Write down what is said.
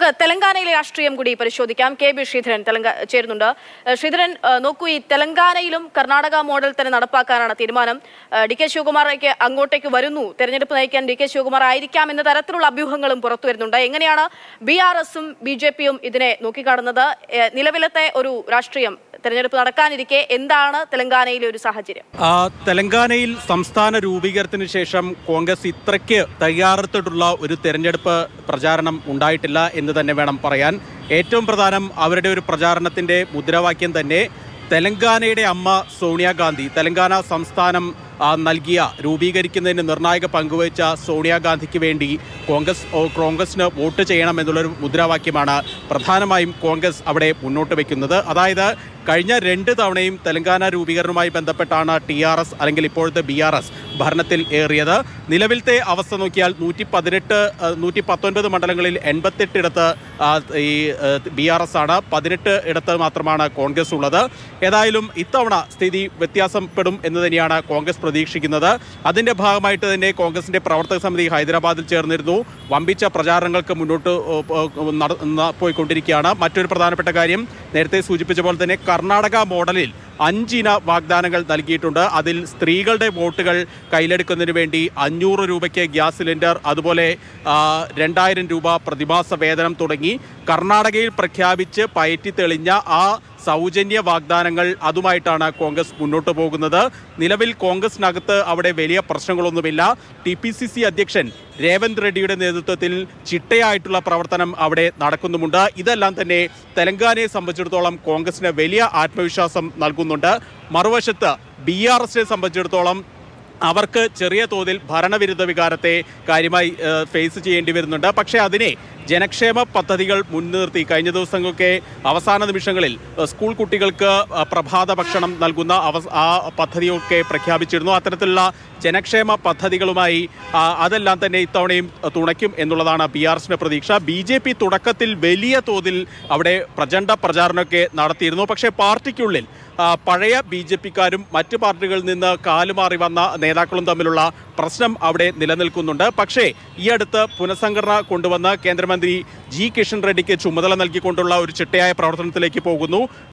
നമുക്ക് തെലങ്കാനയിലെ രാഷ്ട്രീയം കൂടി പരിശോധിക്കാം കെ ബി ശ്രീധരൻ തെലങ്ക ചേരുന്നുണ്ട് ഏഹ് ശ്രീധരൻ ഏഹ് നോക്കൂ ഈ തെലങ്കാനയിലും കർണാടക മോഡൽ തന്നെ നടപ്പാക്കാനാണ് തീരുമാനം ഏഹ് ഡി കെ ശിവകുമാറേക്ക് അങ്ങോട്ടേക്ക് വരുന്നു തെരഞ്ഞെടുപ്പ് നയിക്കാൻ ഡി കെ ശിവകുമാർ ആയിരിക്കാം എന്ന തരത്തിലുള്ള അഭ്യൂഹങ്ങളും പുറത്തു വരുന്നുണ്ട് എങ്ങനെയാണ് ബി ആർ എസും ബി ജെ പിയും ഇതിനെ നോക്കിക്കാണുന്നത് ഏഹ് നിലവിലത്തെ ഒരു രാഷ്ട്രീയം തെരഞ്ഞെടുപ്പ് നടക്കാനിരിക്കെ എന്താണ് തെലങ്കാനയിലെ ഒരു സാഹചര്യം ആ, തെലങ്കാനയിൽ സംസ്ഥാന രൂപീകരണത്തിന് ശേഷം കോൺഗ്രസ് ഇത്രയ്ക്ക് തയ്യാറെടുത്തിട്ടുള്ള ഒരു തെരഞ്ഞെടുപ്പ് പ്രചാരണം ഉണ്ടായിട്ടില്ല എന്ന് തന്നെ വേണം പറയാൻ ഏറ്റവും പ്രധാനം അവരുടെ ഒരു പ്രചാരണത്തിന്റെ മുദ്രാവാക്യം തന്നെ തെലങ്കാനയുടെ അമ്മ സോണിയാഗാന്ധി തെലങ്കാന സംസ്ഥാനം ആ, നൽകിയ രൂപീകരിക്കുന്നതിന് നിർണായക പങ്കുവഹിച്ച സോണിയാഗാന്ധിക്ക് വേണ്ടി കോൺഗ്രസ് ഓ, കോൺഗ്രസിന് വോട്ട് ചെയ്യണം എന്നുള്ളൊരു മുദ്രാവാക്യമാണ് പ്രധാനമായും കോൺഗ്രസ് അവിടെ മുന്നോട്ട് വയ്ക്കുന്നത് അതായത് കഴിഞ്ഞ രണ്ട് തവണയും തെലങ്കാന രൂപീകരണവുമായി ബന്ധപ്പെട്ടാണ് ടി ആർ എസ് അല്ലെങ്കിൽ ഇപ്പോഴത്തെ ബി ആർ എസ് ഭരണത്തിൽ ഏറിയത് നിലവിലത്തെ അവസ്ഥ നോക്കിയാൽ നൂറ്റി പതിനെട്ട് നൂറ്റി പത്തൊൻപത് മണ്ഡലങ്ങളിൽ എൺപത്തെട്ടിടത്ത് ആ, ഈ ബി ആർ എസ് ആണ് പതിനെട്ട് ഇടത്ത് മാത്രമാണ് കോൺഗ്രസ് ഉള്ളത് ഏതായാലും ഇത്തവണ സ്ഥിതി വ്യത്യാസപ്പെടും എന്ന് തന്നെയാണ് കോൺഗ്രസ് പ്രതീക്ഷിക്കുന്നത് അതിന്റെ ഭാഗമായിട്ട് തന്നെ കോൺഗ്രസിന്റെ പ്രവർത്തക സമിതി ഹൈദരാബാദിൽ ചേർന്നിരുന്നു വമ്പിച്ച പ്രചാരണങ്ങൾക്ക് മുന്നോട്ട് ഓ, ഓ, നട- ന- പോയിക്കൊണ്ടിരിക്കുകയാണ് മറ്റൊരു പ്രധാനപ്പെട്ട കാര്യം നേരത്തെ സൂചിപ്പിച്ച പോലെ തന്നെ കർണാടക മോഡലിൽ അഞ്ചിന വാഗ്ദാനങ്ങൾ നൽകിയിട്ടുണ്ട് അതിൽ സ്ത്രീകളുടെ വോട്ടുകൾ കയ്യിലെടുക്കുന്നതിന് വേണ്ടി അഞ്ഞൂറ് രൂപയ്ക്ക് ഗ്യാസ് സിലിണ്ടർ അതുപോലെ ആ, രണ്ടായിരം രൂപ പ്രതിമാസ വേതനം തുടങ്ങി കർണാടകയിൽ പ്രഖ്യാപിച്ച് പയറ്റി തെളിഞ്ഞ ആ സൗജന്യ വാഗ്ദാനങ്ങൾ അതുമായിട്ടാണ് കോൺഗ്രസ് മുന്നോട്ട് പോകുന്നത് നിലവിൽ കോൺഗ്രസിനകത്ത് അവിടെ വലിയ പ്രശ്നങ്ങളൊന്നുമില്ല ടി പി സി സി അധ്യക്ഷൻ രേവന്ത് റെഡ്ഡിയുടെ നേതൃത്വത്തിൽ ചിട്ടയായിട്ടുള്ള പ്രവർത്തനം അവിടെ നടക്കുന്നുമുണ്ട് ഇതെല്ലാം തന്നെ തെലങ്കാനയെ സംബന്ധിച്ചിടത്തോളം കോൺഗ്രസിന് വലിയ ആത്മവിശ്വാസം നൽകുന്നുണ്ട് മറുവശത്ത് ബി ആർ എസിനെ സംബന്ധിച്ചിടത്തോളം അവർക്ക് ചെറിയ തോതിൽ ഭരണവിരുദ്ധ വികാരത്തെ കാര്യമായി ഏഹ്, ഫേസ് ചെയ്യേണ്ടി വരുന്നുണ്ട് പക്ഷേ അതിനെ ജനക്ഷേമ പദ്ധതികൾ മുൻനിർത്തി കഴിഞ്ഞ ദിവസങ്ങളൊക്കെ അവസാന നിമിഷങ്ങളിൽ ഏഹ്, സ്കൂൾ കുട്ടികൾക്ക് ഏഹ്, പ്രഭാത ഭക്ഷണം നൽകുന്ന അവ ആ പദ്ധതിയൊക്കെ പ്രഖ്യാപിച്ചിരുന്നു അത്തരത്തിലുള്ള ജനക്ഷേമ പദ്ധതികളുമായി ആ, അതെല്ലാം തന്നെ ഇത്തവണയും തുണയ്ക്കും എന്നുള്ളതാണ് ബി ആർ എസിന്റെ പ്രതീക്ഷ ബി ജെ പി തുടക്കത്തിൽ വലിയ തോതിൽ അവിടെ പ്രചണ്ഡ പ്രചാരണമൊക്കെ നടത്തിയിരുന്നു പക്ഷേ പാർട്ടിക്കുള്ളിൽ ആ, പഴയ ബി ജെ പിക്കാരും മറ്റ് പാർട്ടികളിൽ നിന്ന് കാലുമാറി വന്ന നേതാക്കളും തമ്മിലുള്ള പ്രശ്നം അവിടെ നിലനിൽക്കുന്നുണ്ട് പക്ഷേ ഈ അടുത്ത് പുനഃസംഘടന കൊണ്ടുവന്ന കേന്ദ്രമന്ത്രി ജി കിഷൻ റെഡ്ഡിക്ക് ചുമതല നൽകിക്കൊണ്ടുള്ള ഒരു ചിട്ടയായ പ്രവർത്തനത്തിലേക്ക് പോകുന്നു